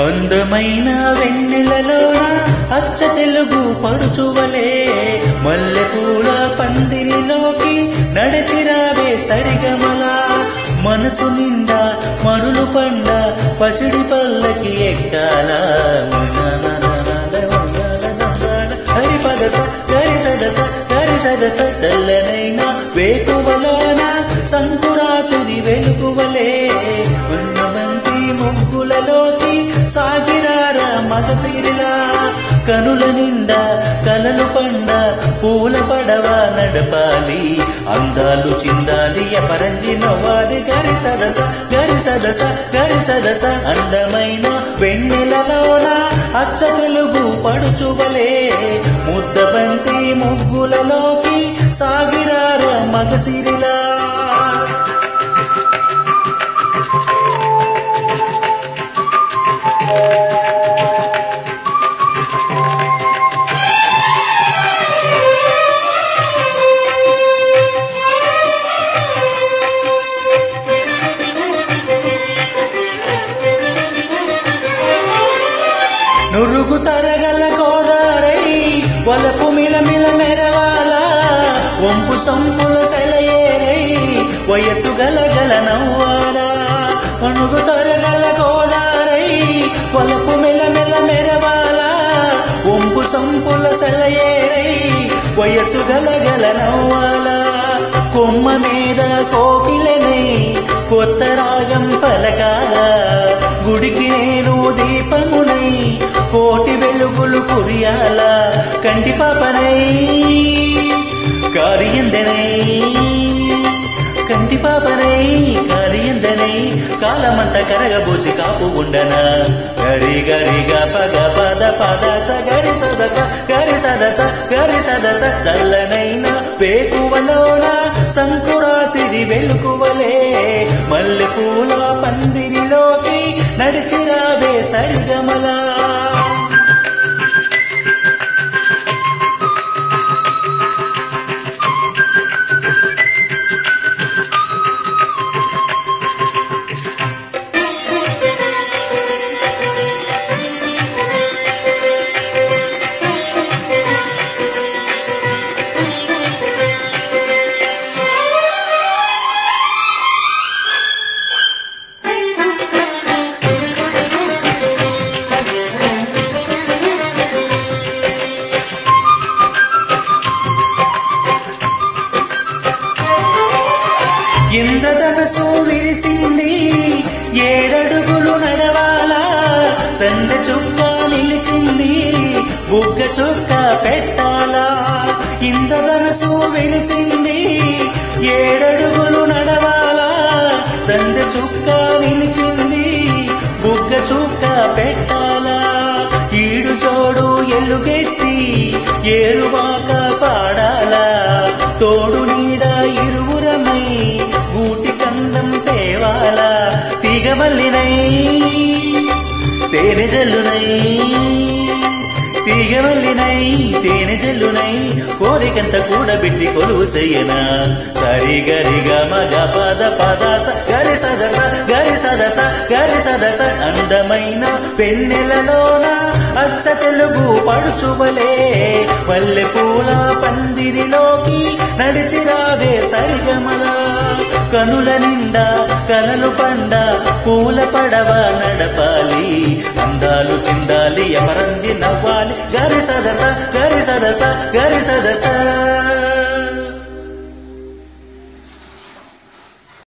అందమైన వెన్నెలలోన అచ్చ తెలుగు పడుచువలే మల్లెపూల పందిరిలోకి నడిచిరావే సరిగమలా మనసు నిండా మరులు పండ పసిడి పల్లకి ఎక్కాల హరి పదస గరి సదస గరి సదస చల్లనైన వేకువలోన సంకురాతుని వెలుగువలే ఉన్నమంటి ముగ్గులలోకి సాగిరార మగసిరిలా కనుల నిండా కలలు పండ పూల పడవ నడపాలి అందాలు చిందాలి ఎపరంజి నవ్వాలి గరి సదస గరి సదస గరి సదస అందమైన వెన్నెలలోన అచ్చ తెలుగు పడుచువలే ముద్దబంతి ముగ్గులలోకి సాగిరార మగసిరిలా నురుగు తరగల గోదారై వలపు మిలమిల మెరవాల వంపు సంపుల సెలయేరై వయసు గలగల నవ్వాల అణుగు తరగల గోదారై వలపు మిలమిల మెరవాల వంపు సంపుల సెలయేరై వయసు గలగల నవ్వాల కొమ్మ మీద కోకిలనై కొత్త రాగం పలకాల గుడికి నేను దీపమునై కోటి వెలుగులు కురియాల కంటి పాపనై కారియందనై కంటి పాపనై కారియందనై కాలమంత కరగబోసి కాపు ఉండనా గరి గరిగ పగ పద పద స గరి సదస గరి సదస గరి సదస చల్లనైన వేకువలోన సంకురాతిరి వెలుకువలే మల్లె పూల పందిరిలోకి నడిచిరావే సరిగమలా ఇంద్రధనసు విరిసింది ఏడడుగులు నడవాలా సంద చుక్క నిలిచింది బుగ్గ చుక్క పెట్టాలా ఇంద్రధనసు విరిసింది ఏడడుగులు నడవాలా సంద చుక్క నిలిచింది బుగ్గ చుక్క పెట్టాలా ఈడు చోడు ఎల్లుగెత్తి ఏరువాక పాడాలా తోడు నీడ ఇరువురమై గూటి కందం తేవాలా తీగవల్లినై తేనె జల్లునై తీగవల్లినై తేనె జల్లునై కోరికంత కూడబెట్టి కొలువు చెయ్యనా సరి గరిగ మగ పద పదాస గరి సదస గరి సదస గరి సదస అందమైన పెన్నెలలోన అచ్చ తెలుగు పడుచువలే మల్లె పూల పందిరిలోకి నడిచిరావే సరిగమలా కనుల నిండా కలలు పండ పూల పడవ నడపాలి అందాలు చిందాలి ఎమరంది నవ్వాలి గరి సదస గరి సదస గరి సదస